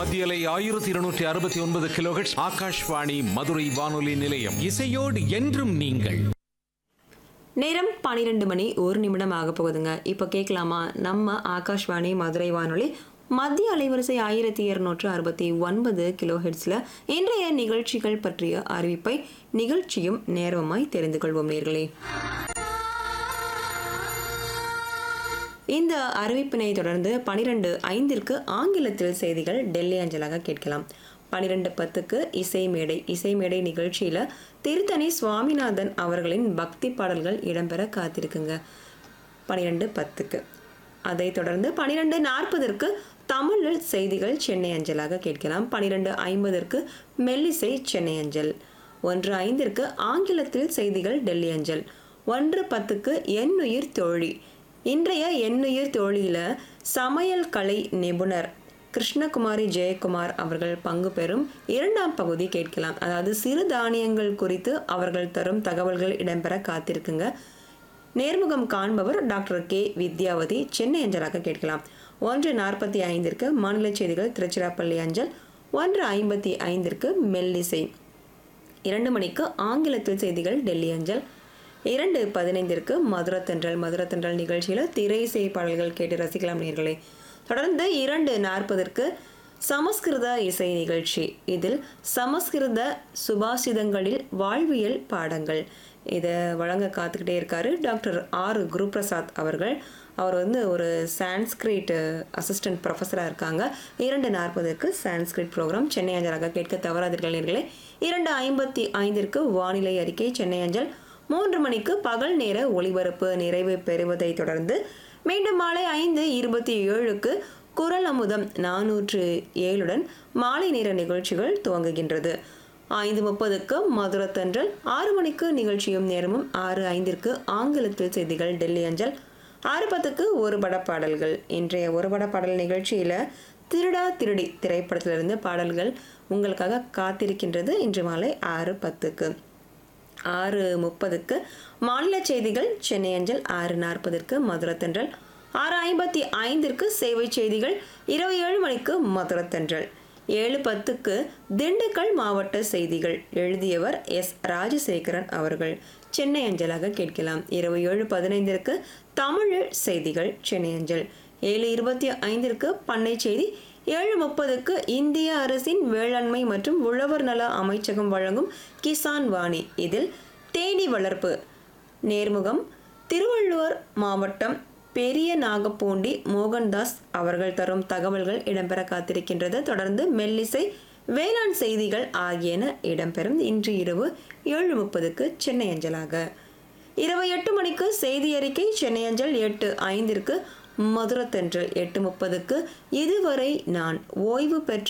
மத்தியலை ஆயிரத்தி இருநூற்றி அறுபத்தி ஒன்பது கிலோஹெட்ஸ் ஆகாஷ்வாணி மதுரை வானொலி நிலையம் இசையோடு என்றும் நீங்கள் நேரம் பன்னிரெண்டு மணி ஒரு நிமிடம் ஆக போகுதுங்க இப்போ கேட்கலாமா நம்ம ஆகாஷ்வாணி மதுரை வானொலி மத்திய அலைவரிசை ஆயிரத்தி இருநூற்று அறுபத்தி ஒன்பது கிலோ ஹெட்ஸில் இன்றைய நிகழ்ச்சிகள் பற்றிய அறிவிப்பை நிகழ்ச்சியும் நேரமாய் தெரிந்து கொள்வோம் நேர்களே இந்த அறிவிப்பினை தொடர்ந்து பனிரெண்டு ஐந்திற்கு ஆங்கிலத்தில் செய்திகள் டெல்லி அஞ்சலாக கேட்கலாம் பனிரெண்டு பத்துக்கு இசை மேடை இசை மேடை நிகழ்ச்சியில் திருத்தணி சுவாமிநாதன் அவர்களின் பக்தி பாடல்கள் இடம்பெற காத்திருக்குங்க பனிரெண்டு பத்துக்கு அதைத் தொடர்ந்து பனிரெண்டு நாற்பதற்கு தமிழில் செய்திகள் சென்னை அஞ்சலாக கேட்கலாம் பனிரெண்டு ஐம்பதற்கு மெல்லிசை சென்னை அஞ்சல் ஒன்று ஐந்திற்கு ஆங்கிலத்தில் செய்திகள் டெல்லி அஞ்சல் ஒன்று பத்துக்கு எண்ணுயிர் தோழி இன்றைய எண்ணுயிர் தோழியில சமையல் கலை நிபுணர் கிருஷ்ணகுமாரி ஜெயக்குமார் அவர்கள் பங்கு பெறும் இரண்டாம் பகுதி கேட்கலாம் அதாவது சிறு தானியங்கள் குறித்து அவர்கள் தரும் தகவல்கள் இடம்பெற காத்திருக்குங்க நேர்முகம் காண்பவர் டாக்டர் கே வித்யாவதி சென்னை அஞ்சலாக கேட்கலாம் ஒன்று நாற்பத்தி ஐந்திற்கு மாநில செய்திகள் திருச்சிராப்பள்ளி அஞ்சல் ஒன்று ஐம்பத்தி ஐந்திற்கு மெல்லிசை இரண்டு மணிக்கு ஆங்கிலத்தில் செய்திகள் டெல்லி அஞ்சல் இரண்டு பதினைந்திற்கு மதுரத்தன்றல் மதுரத்தன்றல் நிகழ்ச்சியில் திரை இசை பாடல்கள் கேட்டு ரசிக்கலாம் நேர்களே தொடர்ந்து இரண்டு நாற்பதற்கு சமஸ்கிருத இசை நிகழ்ச்சி இதில் சமஸ்கிருத சுபாஷிதங்களில் வாழ்வியல் பாடங்கள் இதை வழங்க காத்துக்கிட்டே இருக்காரு டாக்டர் ஆர் குருபிரசாத் அவர்கள் அவர் வந்து ஒரு சான்ஸ்கிரிட் அசிஸ்டன்ட் ப்ரொஃபஸராக இருக்காங்க இரண்டு நாற்பதுக்கு சான்ஸ்கிரிட் ப்ரோக்ராம் சென்னை அஞ்சலாக கேட்க தவறாதீர்கள் நேர்களே இரண்டு ஐம்பத்தி ஐந்திற்கு வானிலை அறிக்கை சென்னை அஞ்சல் மூன்று மணிக்கு பகல் நேர ஒளிபரப்பு நிறைவு பெறுவதை தொடர்ந்து மீண்டும் மாலை ஐந்து இருபத்தி ஏழுக்கு குரல் அமுதம் நானூற்று ஏழுடன் மாலை நேர நிகழ்ச்சிகள் துவங்குகின்றது ஐந்து முப்பதுக்கு மதுரத்தன்றல் ஆறு மணிக்கு நிகழ்ச்சியும் நேரமும் ஆறு ஐந்திற்கு ஆங்கிலத்தில் செய்திகள் டெல்லி அஞ்சல் ஆறு பத்துக்கு ஒரு பட பாடல்கள் இன்றைய ஒரு பட பாடல் நிகழ்ச்சியில் திருடா திருடி திரைப்படத்திலிருந்து பாடல்கள் உங்களுக்காக காத்திருக்கின்றது இன்று மாலை ஆறு பத்துக்கு ஆறு முப்பதுக்கு மாநில செய்திகள் சென்னை அஞ்சல் ஆறு நாற்பதற்கு மதுரத்தன்றல் ஆறு ஐம்பத்தி ஐந்திற்கு சேவை செய்திகள் இருபத்தி ஏழு மணிக்கு மதுரத்தன்றல் ஏழு பத்துக்கு திண்டுக்கல் மாவட்ட செய்திகள் எழுதியவர் எஸ் ராஜசேகரன் அவர்கள் சென்னை அஞ்சலாக கேட்கலாம் இரவு ஏழு பதினைந்திற்கு தமிழில் செய்திகள் சென்னை அஞ்சல் ஏழு இருபத்தி ஐந்திற்கு பண்ணை செய்தி ஏழு முப்பதுக்கு இந்திய அரசின் வேளாண்மை மற்றும் உழவர் நல அமைச்சகம் வழங்கும் கிசான் வாணி இதில் தேனி வளர்ப்பு நேர்முகம் திருவள்ளுவர் மாவட்டம் பெரிய நாகப்பூண்டி மோகன்தாஸ் அவர்கள் தரும் தகவல்கள் இடம்பெற காத்திருக்கின்றது தொடர்ந்து மெல்லிசை வேளாண் செய்திகள் ஆகியன இடம்பெறும் இன்று இரவு ஏழு முப்பதுக்கு சென்னை அஞ்சலாக இரவு எட்டு மணிக்கு செய்தி அறிக்கை சென்னை அஞ்சல் எட்டு ஐந்திற்கு மதுரத்தன்றல் எட்டு முப்பதுக்கு இதுவரை நான் ஓய்வு பெற்ற